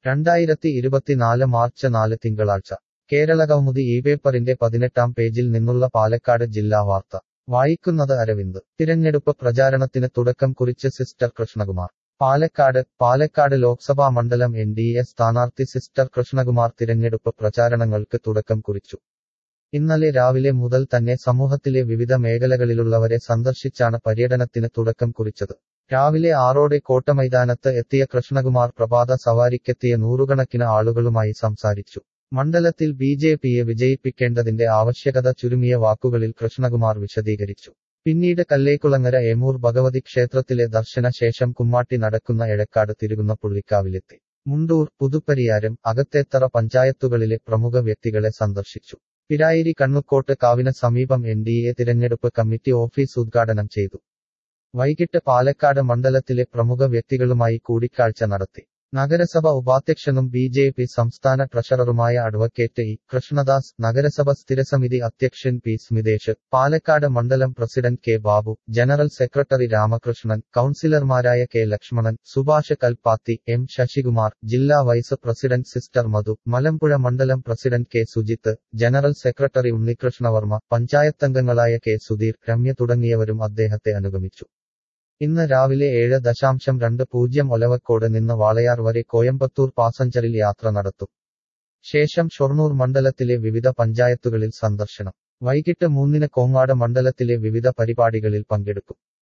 രണ്ടായിരത്തി ഇരുപത്തിനാല് മാർച്ച് നാല് തിങ്കളാഴ്ച കേരളകൗമുദി ഈ പേപ്പറിന്റെ പതിനെട്ടാം പേജിൽ നിന്നുള്ള പാലക്കാട് ജില്ലാ വാർത്ത വായിക്കുന്നത് അരവിന്ദ് തിരഞ്ഞെടുപ്പ് പ്രചാരണത്തിന് തുടക്കം കുറിച്ച് സിസ്റ്റർ കൃഷ്ണകുമാർ പാലക്കാട് പാലക്കാട് ലോക്സഭാ മണ്ഡലം എൻ ഡി എ സ്ഥാനാർത്ഥി സിസ്റ്റർ കൃഷ്ണകുമാർ തിരഞ്ഞെടുപ്പ് പ്രചാരണങ്ങൾക്ക് തുടക്കം കുറിച്ചു ഇന്നലെ രാവിലെ മുതൽ തന്നെ സമൂഹത്തിലെ വിവിധ മേഖലകളിലുള്ളവരെ സന്ദർശിച്ചാണ് പര്യടനത്തിന് തുടക്കം കുറിച്ചത് രാവിലെ ആറോടെ കോട്ടമൈതാനത്ത് എത്തിയ കൃഷ്ണകുമാർ പ്രഭാത സവാരിക്കെത്തിയ നൂറുകണക്കിന് ആളുകളുമായി സംസാരിച്ചു മണ്ഡലത്തിൽ ബി ജെ പിയെ വിജയിപ്പിക്കേണ്ടതിന്റെ ആവശ്യകത ചുരുങ്ങിയ വാക്കുകളിൽ കൃഷ്ണകുമാർ വിശദീകരിച്ചു പിന്നീട് കല്ലേക്കുളങ്ങര ഏമൂർ ഭഗവതി ക്ഷേത്രത്തിലെ ദർശന ശേഷം കുമ്മാട്ടി നടക്കുന്ന എഴക്കാട് തിരുകുന്ന പുള്ളിക്കാവിലെത്തി മുണ്ടൂർ പുതുപ്പരിയാരം അകത്തേത്തറ പഞ്ചായത്തുകളിലെ പ്രമുഖ വ്യക്തികളെ സന്ദർശിച്ചു പിരായിരി കണ്ണുക്കോട്ട് കാവിന് സമീപം എൻ ഡി എ തിരഞ്ഞെടുപ്പ് കമ്മിറ്റി ഓഫീസ് ഉദ്ഘാടനം ചെയ്തു വൈകിട്ട് പാലക്കാട് മണ്ഡലത്തിലെ പ്രമുഖ വ്യക്തികളുമായി കൂടിക്കാഴ്ച നടത്തി നഗരസഭ ഉപാധ്യക്ഷനും ബി ജെ പി സംസ്ഥാന ട്രഷററുമായ അഡ്വക്കേറ്റ് ഇ കൃഷ്ണദാസ് നഗരസഭ സ്ഥിരസമിതി അധ്യക്ഷൻ പി സ്മിതേഷ് പാലക്കാട് മണ്ഡലം president K Babu general secretary Ramakrishnan കൌൺസിലർമാരായ കെ ലക്ഷ്മണൻ സുഭാഷ് കൽപ്പാത്തി എം ശശികുമാർ ജില്ലാ vice president sister Madhu Malampuzha മണ്ഡലം president K Sujith general secretary Unnikrishnavarma പഞ്ചായത്തംഗങ്ങളായ കെ സുധീർ രമ്യ തുടങ്ങിയവരും അദ്ദേഹത്തെ അനുഗമിച്ചു ഇന്ന് രാവിലെ ഏഴ് ദശാംശം രണ്ട് പൂജ്യം ഒലവക്കോട് നിന്ന് വാളയാർ വരെ കോയമ്പത്തൂർ പാസഞ്ചറിൽ യാത്ര നടത്തും ശേഷം ഷൊർണൂർ മണ്ഡലത്തിലെ വിവിധ പഞ്ചായത്തുകളിൽ സന്ദർശനം വൈകിട്ട് മൂന്നിന് കോങ്ങാട് മണ്ഡലത്തിലെ വിവിധ പരിപാടികളിൽ പങ്കെടുക്കും